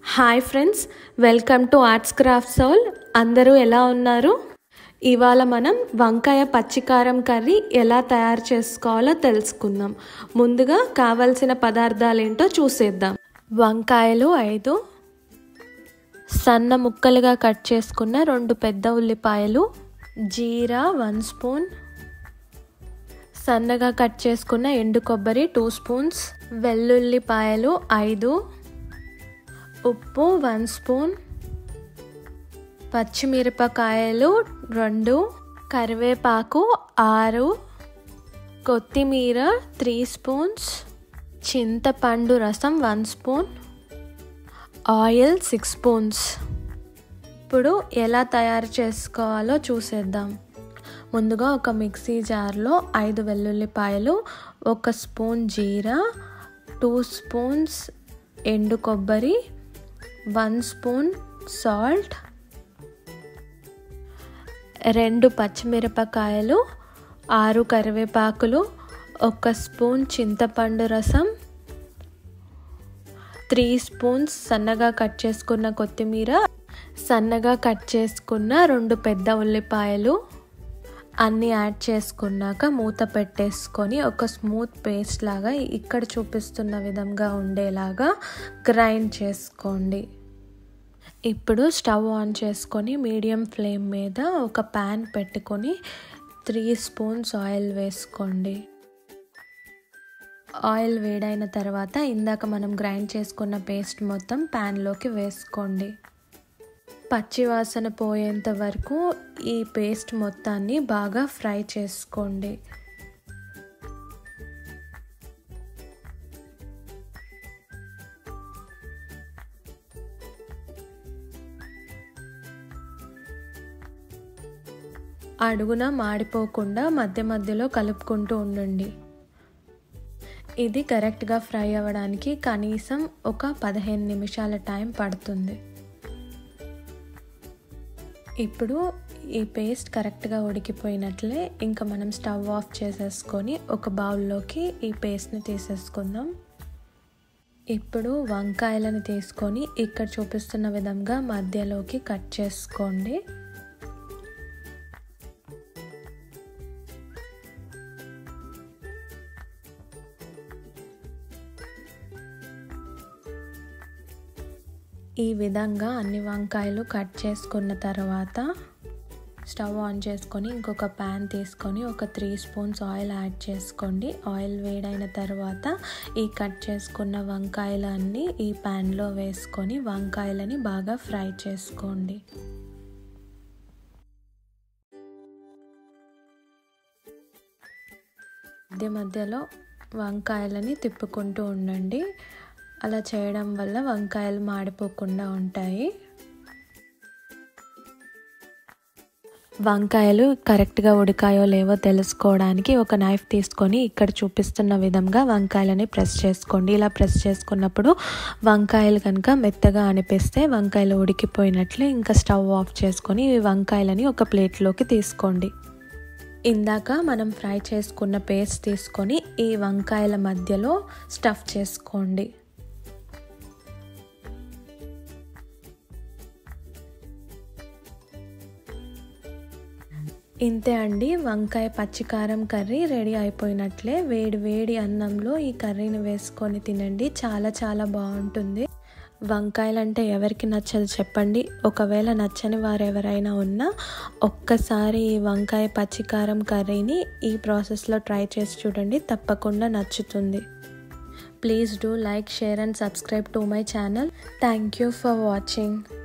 hi friends welcome to arts craft soul అందరూ ఎలా ఉన్నారు ఇవాళ మనం వంకాయ పచ్చికారం కర్రీ ఎలా తయారు చేసుకోవాలో తెలుసుకుందాం ముందుగా కావలసిన పదార్థాలు ఏంటో చూసేద్దాం వంకాయలు ఐదు సన్న ముక్కలుగా కట్ చేసుకున్న రెండు పెద్ద ఉల్లిపాయలు జీరా వన్ స్పూన్ సన్నగా కట్ చేసుకున్న ఎండు కొబ్బరి టూ స్పూన్స్ వెల్లుల్లిపాయలు ఐదు ఉప్పు వన్ స్పూన్ పచ్చిమిరపకాయలు రెండు కరివేపాకు ఆరు కొత్తిమీర త్రీ స్పూన్స్ చింతపండు రసం one spoon oil six spoons ఇప్పుడు ఎలా తయారు చేసుకోవాలో చూసేద్దాం ముందుగా ఒక మిక్సీ జార్లో ఐదు వెల్లుల్లిపాయలు ఒక స్పూన్ జీరా టూ స్పూన్స్ ఎండు కొబ్బరి వన్ స్పూన్ సాల్ట్ రెండు పచ్చిమిరపకాయలు ఆరు కరివేపాకులు ఒక స్పూన్ చింతపండు రసం త్రీ స్పూన్స్ సన్నగా కట్ చేసుకున్న కొత్తిమీర సన్నగా కట్ చేసుకున్న రెండు పెద్ద ఉల్లిపాయలు అన్నీ యాడ్ చేసుకున్నాక మూత పెట్టేసుకొని ఒక స్మూత్ పేస్ట్ లాగా ఇక్కడ చూపిస్తున్న విధంగా ఉండేలాగా గ్రైండ్ చేసుకోండి ఇప్పుడు స్టవ్ ఆన్ చేసుకొని మీడియం ఫ్లేమ్ మీద ఒక ప్యాన్ పెట్టుకొని త్రీ స్పూన్స్ ఆయిల్ వేసుకోండి ఆయిల్ వేడైన తర్వాత ఇందాక మనం గ్రైండ్ చేసుకున్న పేస్ట్ మొత్తం ప్యాన్లోకి వేసుకోండి పచ్చి వాసన పోయేంత వరకు ఈ పేస్ట్ మొత్తాన్ని బాగా ఫ్రై చేసుకోండి అడుగున మాడిపోకుండా మధ్య మధ్యలో కలుపుకుంటూ ఉండండి ఇది కరెక్ట్గా ఫ్రై అవ్వడానికి కనీసం ఒక పదిహేను నిమిషాల టైం పడుతుంది ఇప్పుడు ఈ పేస్ట్ కరెక్ట్గా ఉడికిపోయినట్లే ఇంకా మనం స్టవ్ ఆఫ్ చేసేసుకొని ఒక బౌల్లోకి ఈ పేస్ట్ని తీసేసుకుందాం ఇప్పుడు వంకాయలను తీసుకొని ఇక్కడ చూపిస్తున్న విధంగా మధ్యలోకి కట్ చేసుకోండి ఈ విధంగా అన్ని వంకాయలు కట్ చేసుకున్న తర్వాత స్టవ్ ఆన్ చేసుకొని ఇంకొక ప్యాన్ తీసుకొని ఒక త్రీ స్పూన్స్ ఆయిల్ యాడ్ చేసుకోండి ఆయిల్ వేడైన తర్వాత ఈ కట్ చేసుకున్న వంకాయలన్నీ ఈ ప్యాన్లో వేసుకొని వంకాయలని బాగా ఫ్రై చేసుకోండి మధ్య మధ్యలో వంకాయలని తిప్పుకుంటూ ఉండండి అలా చేయడం వల్ల వంకాయలు మాడిపోకుండా ఉంటాయి వంకాయలు కరెక్ట్గా ఉడికాయో లేవో తెలుసుకోవడానికి ఒక నైఫ్ తీసుకొని ఇక్కడ చూపిస్తున్న విధంగా వంకాయలని ప్రెస్ చేసుకోండి ఇలా ప్రెస్ చేసుకున్నప్పుడు వంకాయలు కనుక మెత్తగా అనిపిస్తే వంకాయలు ఉడికిపోయినట్లే ఇంకా స్టవ్ ఆఫ్ చేసుకొని ఈ వంకాయలని ఒక ప్లేట్లోకి తీసుకోండి ఇందాక మనం ఫ్రై చేసుకున్న పేస్ట్ తీసుకొని ఈ వంకాయల మధ్యలో స్టఫ్ చేసుకోండి ఇంతే అండి వంకాయ పచ్చికారం కర్రీ రెడీ అయిపోయినట్లే వేడి వేడి అన్నంలో ఈ కర్రీని వేసుకొని తినండి చాలా చాలా బాగుంటుంది వంకాయలు అంటే ఎవరికి నచ్చదు చెప్పండి ఒకవేళ నచ్చని వారు ఎవరైనా ఉన్నా ఒక్కసారి ఈ వంకాయ పచ్చికారం కర్రీని ఈ ప్రాసెస్లో ట్రై చేసి చూడండి తప్పకుండా నచ్చుతుంది please do like share and subscribe to my channel thank you for watching